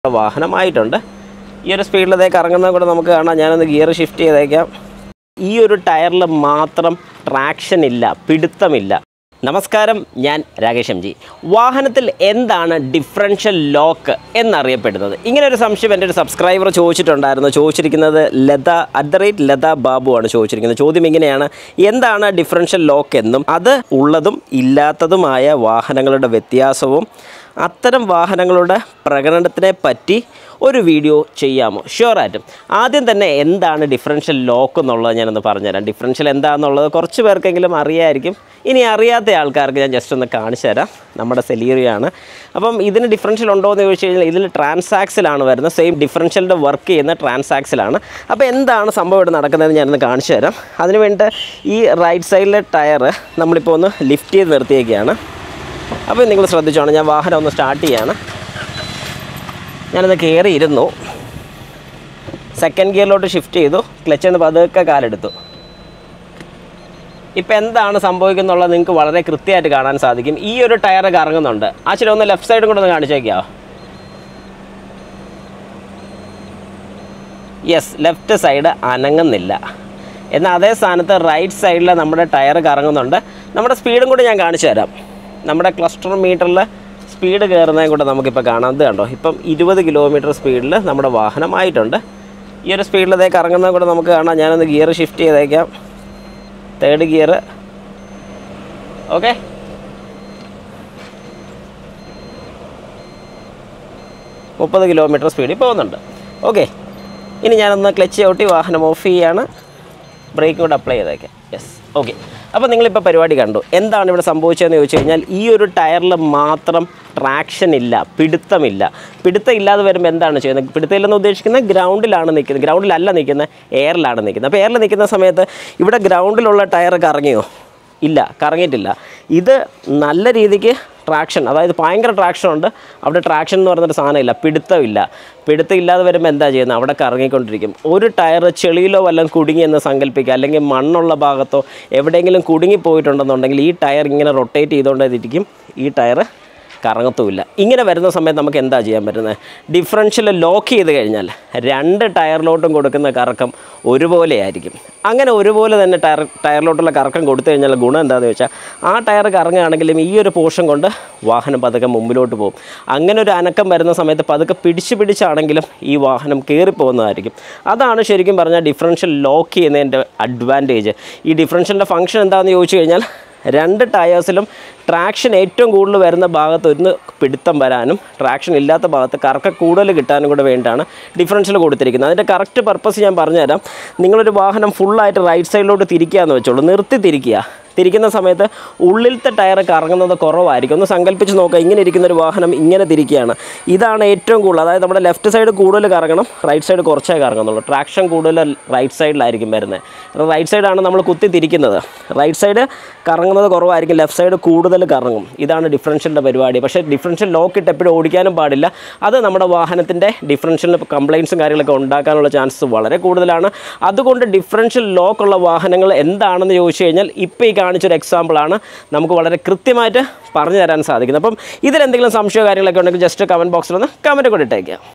വാഹനമായിട്ടുണ്ട് ഈ ഒരു സ്പീഡിലതേക്ക് ഇറങ്ങുന്നത് കൂടെ നമുക്ക് കാണാം ഞാനൊന്ന് ഗിയർ ഷിഫ്റ്റ് ചെയ്തേക്കാം ഈ ഒരു ടയറിൽ മാത്രം ട്രാക്ഷൻ ഇല്ല പിടുത്തമില്ല നമസ്കാരം ഞാൻ രാകേഷ് എം ജി വാഹനത്തിൽ എന്താണ് ഡിഫറൻഷ്യൽ ലോക്ക് എന്നറിയപ്പെടുന്നത് ഇങ്ങനെ ഒരു സംശയം എൻ്റെ ഒരു സബ്സ്ക്രൈബർ ചോദിച്ചിട്ടുണ്ടായിരുന്നു ചോദിച്ചിരിക്കുന്നത് Latha at the rate Latha Babu ആണ് ചോദിച്ചിരിക്കുന്നത് ചോദ്യം ഇങ്ങനെയാണ് എന്താണ് ഡിഫറൻഷ്യൽ ലോക്ക് എന്നും അത് ഉള്ളതും ഇല്ലാത്തതുമായ വാഹനങ്ങളുടെ വ്യത്യാസവും അത്തരം വാഹനങ്ങളുടെ പ്രകടനത്തിനെ പറ്റി ഒരു വീഡിയോ ചെയ്യാമോ ഷുവറായിട്ടും ആദ്യം തന്നെ എന്താണ് ഡിഫറൻഷ്യൽ ലോക്ക് എന്നുള്ളത് ഞാനൊന്ന് പറഞ്ഞുതരാം ഡിഫറൻഷ്യൽ എന്താണെന്നുള്ളത് കുറച്ച് പേർക്കെങ്കിലും അറിയായിരിക്കും ഇനി അറിയാത്ത ആൾക്കാർക്ക് ഞാൻ ജസ്റ്റ് ഒന്ന് കാണിച്ചു തരാം നമ്മുടെ സെലീറിയാണ് അപ്പം ഇതിന് ഡിഫറൻഷ്യൽ ഉണ്ടോ എന്ന് ചോദിച്ചു കഴിഞ്ഞാൽ ഇതിൽ ട്രാൻസാക്സിലാണ് വരുന്നത് സെയിം ഡിഫറൻഷ്യലിൻ്റെ വർക്ക് ചെയ്യുന്ന ട്രാൻസാക്സിലാണ് അപ്പോൾ എന്താണ് സംഭവം ഇവിടെ നടക്കുന്നതെന്ന് ഞാനൊന്ന് കാണിച്ചു തരാം അതിന് വേണ്ടി ഈ റൈറ്റ് സൈഡിലെ ടയർ നമ്മളിപ്പോൾ ഒന്ന് ലിഫ്റ്റ് ചെയ്ത് നിർത്തിയേക്കുകയാണ് അപ്പോൾ നിങ്ങൾ ശ്രദ്ധിച്ചോണം ഞാൻ വാഹനം ഒന്ന് സ്റ്റാർട്ട് ചെയ്യാണ് ഞാനത് കയറി ഇരുന്നു സെക്കൻഡ് ഗിയറിലോട്ട് ഷിഫ്റ്റ് ചെയ്തു ക്ലച്ച് എന്ന് പതുക്കെ കാലെടുത്തു ഇപ്പം എന്താണ് സംഭവിക്കുന്നുള്ളത് നിങ്ങൾക്ക് വളരെ കൃത്യമായിട്ട് കാണാൻ സാധിക്കും ഈ ഒരു ടയർ കറങ്ങുന്നുണ്ട് ആ ശരി ഒന്ന് ലെഫ്റ്റ് സൈഡും കൂടെ ഒന്ന് കാണിച്ചേക്കാവോ യെസ് ലെഫ്റ്റ് സൈഡ് അനങ്ങുന്നില്ല എന്നാൽ അതേ സ്ഥാനത്ത് റൈറ്റ് സൈഡിൽ നമ്മുടെ ടയർ കറങ്ങുന്നുണ്ട് നമ്മുടെ സ്പീഡും കൂടി ഞാൻ കാണിച്ചു തരാം നമ്മുടെ ക്ലസ്റ്റർ മീറ്ററിൽ സ്പീഡ് കയറുന്നതും കൂടെ നമുക്കിപ്പോൾ കാണാം ഇത് കണ്ടോ ഇപ്പം ഇരുപത് കിലോമീറ്റർ സ്പീഡിൽ നമ്മുടെ വാഹനമായിട്ടുണ്ട് ഈ ഒരു സ്പീഡിലതേക്ക് ഇറങ്ങുന്നത് കൂടെ നമുക്ക് കാണാം ഞാനൊന്ന് ഗിയർ ഷിഫ്റ്റ് ചെയ്തേക്കാം തേർഡ് ഗിയർ ഓക്കെ മുപ്പത് കിലോമീറ്റർ സ്പീഡിൽ പോകുന്നുണ്ട് ഓക്കെ ഇനി ഞാനൊന്ന് ക്ലച്ച് ചവിട്ടി വാഹനം ഓഫ് ചെയ്യാണ് ബ്രേക്ക് കൂടെ അപ്ലൈ ചെയ്തേക്കാം യെസ് ഓക്കെ അപ്പോൾ നിങ്ങളിപ്പോൾ പരിപാടി കണ്ടു എന്താണ് ഇവിടെ സംഭവിച്ചതെന്ന് ചോദിച്ചു കഴിഞ്ഞാൽ ഈ ഒരു ടയറിൽ മാത്രം ട്രാക്ഷൻ ഇല്ല പിടുത്തമില്ല പിടുത്തം ഇല്ലാതെ വരുമ്പോൾ എന്താണ് ചെയ്യുന്നത് പിടുത്തം ഇല്ലെന്ന് ഉദ്ദേശിക്കുന്നത് ഗ്രൗണ്ടിലാണ് നിൽക്കുന്നത് ഗ്രൗണ്ടിലല്ല നിൽക്കുന്നത് എയറിലാണ് നിൽക്കുന്നത് അപ്പോൾ എയറിൽ നിൽക്കുന്ന സമയത്ത് ഇവിടെ ഗ്രൗണ്ടിലുള്ള ടയർ കറങ്ങിയോ ഇല്ല കറങ്ങിയിട്ടില്ല ഇത് നല്ല രീതിക്ക് ട്രാക്ഷൻ അതായത് ഭയങ്കര ട്രാക്ഷൻ ഉണ്ട് അവിടെ ട്രാക്ഷൻ എന്ന് പറയുന്നൊരു സാധനമില്ല പിടുത്തമില്ല പിടുത്തം ഇല്ലാതെ വരുമ്പോൾ എന്താ ചെയ്യുന്നത് അവിടെ കറങ്ങിക്കൊണ്ടിരിക്കും ഒരു ടയർ ചെളിയിലോ വല്ലതും കുടുങ്ങി എന്ന് സങ്കല്പിക്കുക അല്ലെങ്കിൽ മണ്ണുള്ള ഭാഗത്തോ എവിടെയെങ്കിലും കുടുങ്ങി പോയിട്ടുണ്ടെന്നുണ്ടെങ്കിൽ ഈ ടയർ ഇങ്ങനെ റൊട്ടേറ്റ് ചെയ്തുകൊണ്ടിരിക്കും ഈ ടയർ കറങ്ങത്തുമില്ല ഇങ്ങനെ വരുന്ന സമയത്ത് നമുക്ക് എന്താ ചെയ്യാൻ പറ്റുന്നത് ഡിഫറൻഷ്യൽ ലോക്ക് ചെയ്ത് കഴിഞ്ഞാൽ രണ്ട് ടയറിലോട്ടും കൊടുക്കുന്ന കറക്കം ഒരുപോലെ ആയിരിക്കും അങ്ങനെ ഒരുപോലെ തന്നെ ടയർ ടയറിലോട്ടുള്ള കറക്കം കൊടുത്തു കഴിഞ്ഞാൽ ഗുണം എന്താണെന്ന് വെച്ചാൽ ആ ടയർ കറങ്ങുകയാണെങ്കിലും ഈ ഒരു പോർഷൻ കൊണ്ട് വാഹനം പതുക്കെ മുമ്പിലോട്ട് പോകും അങ്ങനെ ഒരു അനക്കം വരുന്ന സമയത്ത് പതുക്കെ പിടിച്ച് പിടിച്ചാണെങ്കിലും ഈ വാഹനം കയറിപ്പോകുന്നതായിരിക്കും അതാണ് ശരിക്കും പറഞ്ഞാൽ ഡിഫറൻഷ്യൽ ലോക്ക് ചെയ്യുന്നതിൻ്റെ അഡ്വാൻറ്റേജ് ഈ ഡിഫറൻഷ്യലിൻ്റെ ഫംഗ്ഷൻ എന്താണെന്ന് ചോദിച്ചു കഴിഞ്ഞാൽ രണ്ട് ടയേഴ്സിലും ട്രാക്ഷൻ ഏറ്റവും കൂടുതൽ വരുന്ന ഭാഗത്ത് ഒന്ന് പിടുത്തം വരാനും ട്രാക്ഷൻ ഇല്ലാത്ത ഭാഗത്ത് കറക്ക കൂടുതൽ കിട്ടാനും കൂടെ വേണ്ടിയിട്ടാണ് ഡിഫറൻഷ്യൽ കൊടുത്തിരിക്കുന്നത് അതിൻ്റെ കറക്റ്റ് പർപ്പസ് ഞാൻ പറഞ്ഞുതരാം നിങ്ങളൊരു വാഹനം ഫുള്ളായിട്ട് റൈറ്റ് സൈഡിലോട്ട് തിരിക്കുകയെന്ന് വെച്ചോളൂ നിർത്തി തിരിക്കുക തിരിക്കുന്ന സമയത്ത് ഉള്ളിലത്തെ ടയർ കറങ്ങുന്നത് കുറവായിരിക്കും ഒന്ന് സങ്കല്പിച്ച് നോക്കുക ഇങ്ങനെ ഇരിക്കുന്ന ഒരു വാഹനം ഇങ്ങനെ തിരിക്കുകയാണ് ഇതാണ് ഏറ്റവും കൂടുതൽ അതായത് നമ്മുടെ ലെഫ്റ്റ് സൈഡ് കൂടുതൽ കറങ്ങണം റൈറ്റ് സൈഡ് കുറച്ചേ കറങ്ങുന്നുള്ളൂ ട്രാക്ഷൻ കൂടുതൽ റൈറ്റ് സൈഡിലായിരിക്കും വരുന്നത് റൈറ്റ് സൈഡാണ് നമ്മൾ കുത്തി തിരിക്കുന്നത് റൈറ്റ് സൈഡ് കറങ്ങുന്നത് കുറവായിരിക്കും ലെഫ്റ്റ് സൈഡ് കൂടുതൽ കറങ്ങും ഇതാണ് ഡിഫറൻഷ്യലിൻ്റെ പരിപാടി പക്ഷേ ഡിഫറൻഷ്യൽ ലോക്ക് ഇട്ട് എപ്പോഴും ഓടിക്കാനും പാടില്ല അത് നമ്മുടെ വാഹനത്തിൻ്റെ ഡിഫറൻഷ്യലിന് കംപ്ലയിൻസും കാര്യങ്ങളൊക്കെ ഉണ്ടാക്കാനുള്ള ചാൻസസ് വളരെ കൂടുതലാണ് അതുകൊണ്ട് ഡിഫറൻഷ്യൽ ലോക്കുള്ള വാഹനങ്ങൾ എന്താണെന്ന് ചോദിച്ചു കഴിഞ്ഞാൽ ഇപ്പോൾ ഈ കാണിച്ചൊരു എക്സാമ്പിളാണ് നമുക്ക് വളരെ കൃത്യമായിട്ട് പറഞ്ഞു തരാൻ സാധിക്കുന്നത് അപ്പം ഇതിലെന്തെങ്കിലും സംശയമോ കാര്യങ്ങളൊക്കെ ഉണ്ടെങ്കിൽ ജസ്റ്റ് കമൻറ്റ് ബോക്സിൽ ഒന്ന് കമൻറ്റ് കൂടി ഇട്ടേക്കുക